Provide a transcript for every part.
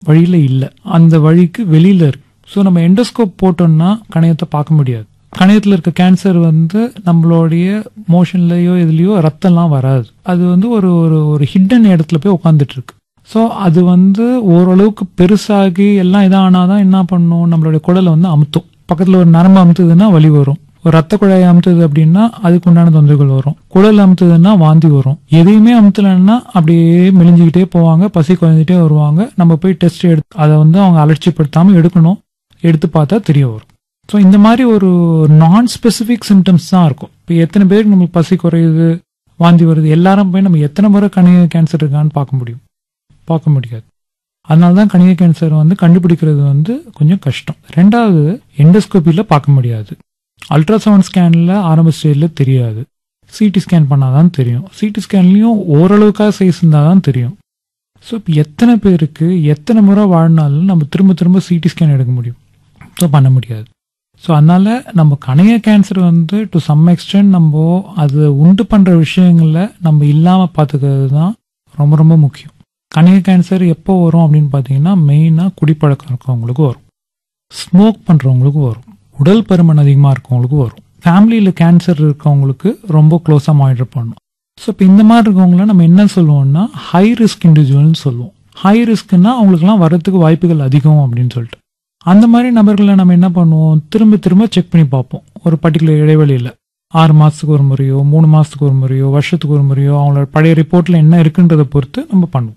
வழியில இல்லை அந்த வழிக்கு வெளியில இருக்கு ஸோ நம்ம எண்டோஸ்கோப் போட்டோம்னா கணையத்தை பார்க்க முடியாது கணையத்தில் இருக்க கேன்சர் வந்து நம்மளுடைய மோஷன்லயோ இதுலயோ ரத்தம்லாம் வராது அது வந்து ஒரு ஒரு ஒரு ஹிடன் இடத்துல போய் உட்காந்துட்டு இருக்கு ஸோ அது வந்து ஓரளவுக்கு பெருசாகி எல்லாம் இதானாதான் என்ன பண்ணும் நம்மளுடைய குடலை வந்து அமுத்தும் பக்கத்தில் ஒரு நரம்பு அமுத்துதுன்னா வலி வரும் ஒரு ரத்த குழாய் அமுத்துது அப்படின்னா அதுக்கு உண்டான தொந்தரவுகள் வரும் குடல் அமுத்துதுன்னா வாந்தி வரும் எதையுமே அமுத்தலைன்னா அப்படியே மெலிஞ்சுக்கிட்டே போவாங்க பசி குறைஞ்சிட்டே வருவாங்க நம்ம போய் டெஸ்ட் எடுத்து அதை வந்து அவங்க அலட்சிப்படுத்தாம எடுக்கணும் எடுத்து பார்த்தா தெரிய வரும் ஸோ இந்த மாதிரி ஒரு நான் ஸ்பெசிஃபிக் சிம்டம்ஸ் தான் இருக்கும் இப்போ எத்தனை பேருக்கு நம்மளுக்கு பசி குறையுது வாந்தி வருது எல்லாரும் போய் நம்ம எத்தனை முறை கணிக கேன்சர் இருக்கான்னு பார்க்க முடியும் பார்க்க முடியாது அதனால தான் கணிக கேன்சர் வந்து கண்டுபிடிக்கிறது வந்து கொஞ்சம் கஷ்டம் ரெண்டாவது எண்டோஸ்கோப்பியில் பார்க்க முடியாது அல்ட்ராசவுண்ட் ஸ்கேனில் ஆரம்ப ஸ்டேஜில் தெரியாது சிடி ஸ்கேன் பண்ணாதான் தெரியும் சிடி ஸ்கேன்லேயும் ஓரளவுக்காக சைஸ் இருந்தால் தான் தெரியும் ஸோ இப்போ எத்தனை பேருக்கு எத்தனை முறை வாழ்னாலும் நம்ம திரும்ப திரும்ப சிடி ஸ்கேன் எடுக்க முடியும் ஸோ பண்ண முடியாது ஸோ அதனால நம்ம கணைய கேன்சர் வந்து டு சம் எக்ஸ்டென்ட் நம்ம அது உண்டு பண்ணுற விஷயங்களில் நம்ம இல்லாமல் பார்த்துக்கிறது தான் ரொம்ப ரொம்ப முக்கியம் கணைய கேன்சர் எப்போ வரும் அப்படின்னு பார்த்தீங்கன்னா மெயினாக குடிப்பழக்கம் இருக்கவங்களுக்கு வரும் ஸ்மோக் பண்ணுறவங்களுக்கு வரும் உடல் பருமன் அதிகமாக இருக்கவங்களுக்கு வரும் ஃபேமிலியில் கேன்சர் இருக்கவங்களுக்கு ரொம்ப க்ளோஸாக மானிட்டர் பண்ணணும் ஸோ இப்போ இந்த மாதிரி இருக்கவங்கள நம்ம என்ன சொல்லுவோம்னா ஹை ரிஸ்க் இண்டிவிஜுவல்னு சொல்லுவோம் ஹை ரிஸ்க்னா அவங்களுக்குலாம் வரதுக்கு வாய்ப்புகள் அதிகம் அப்படின்னு சொல்லிட்டு அந்த மாதிரி நபர்களை நம்ம என்ன பண்ணுவோம் திரும்ப திரும்ப செக் பண்ணி பார்ப்போம் ஒரு பர்டிகுலர் இடைவெளியில் ஆறு மாதத்துக்கு ஒரு முறையோ மூணு மாதத்துக்கு ஒரு முறையோ வருஷத்துக்கு ஒரு முறையோ அவங்களோட பழைய ரிப்போர்ட்டில் என்ன இருக்குன்றதை பொறுத்து நம்ம பண்ணுவோம்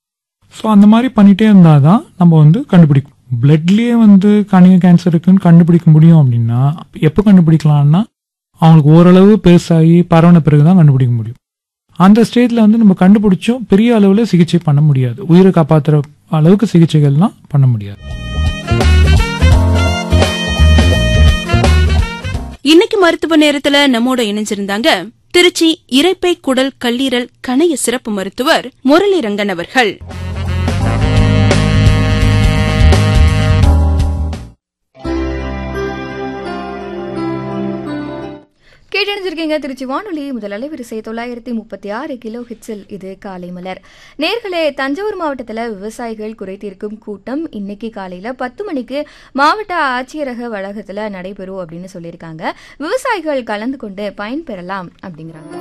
ஸோ அந்த மாதிரி பண்ணிட்டே இருந்தால் தான் நம்ம வந்து கண்டுபிடிக்கும் பிளட்லேயே வந்து கணிக கேன்சர் இருக்குன்னு கண்டுபிடிக்க முடியும் அப்படின்னா எப்போ கண்டுபிடிக்கலாம்னா அவங்களுக்கு ஓரளவு பெருசாகி பரவன பிறகு தான் கண்டுபிடிக்க முடியும் அந்த ஸ்டேஜில் வந்து நம்ம கண்டுபிடிச்சோம் பெரிய அளவில் சிகிச்சை பண்ண முடியாது உயிரை காப்பாற்றுற அளவுக்கு சிகிச்சைகள்லாம் பண்ண முடியாது இன்னைக்கு மருத்துவ நேரத்துல நம்மோட இணைஞ்சிருந்தாங்க திருச்சி இரைப்பை குடல் கல்லீரல் கணைய சிறப்பு மருத்துவர் முரளி ரங்கன் அவர்கள் கேட்டணிஞ்சிருக்கீங்க திருச்சி வானொலி முதல் அலைவரிசை தொள்ளாயிரத்தி முப்பத்தி ஆறு கிலோ ஹிட்ஸில் இது காலை மலர் நேர்களே தஞ்சாவூர் மாவட்டத்தில் விவசாயிகள் குறைதீர்க்கும் கூட்டம் இன்னைக்கு காலையில் பத்து மணிக்கு மாவட்ட ஆட்சியரக வளாகத்தில் நடைபெறும் அப்படின்னு சொல்லியிருக்காங்க விவசாயிகள் கலந்து கொண்டு பயன்பெறலாம் அப்படிங்கிறாங்க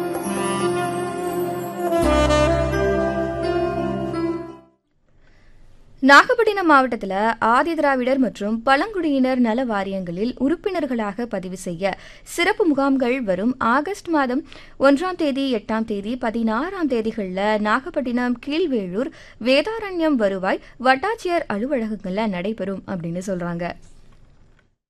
நாகப்பட்டினம் மாவட்டத்தில் ஆதிதிராவிடர் மற்றும் பழங்குடியினர் நல வாரியங்களில் உறுப்பினர்களாக பதிவு செய்ய சிறப்பு முகாம்கள் வரும் ஆகஸ்ட் மாதம் ஒன்றாம் தேதி எட்டாம் தேதி பதினாறாம் தேதிகளில் நாகப்பட்டினம் கீழ்வேளூர் வேதாரண்யம் வருவாய் வட்டாட்சியர் அலுவலகங்களில் நடைபெறும் அப்படின்னு சொல்றாங்க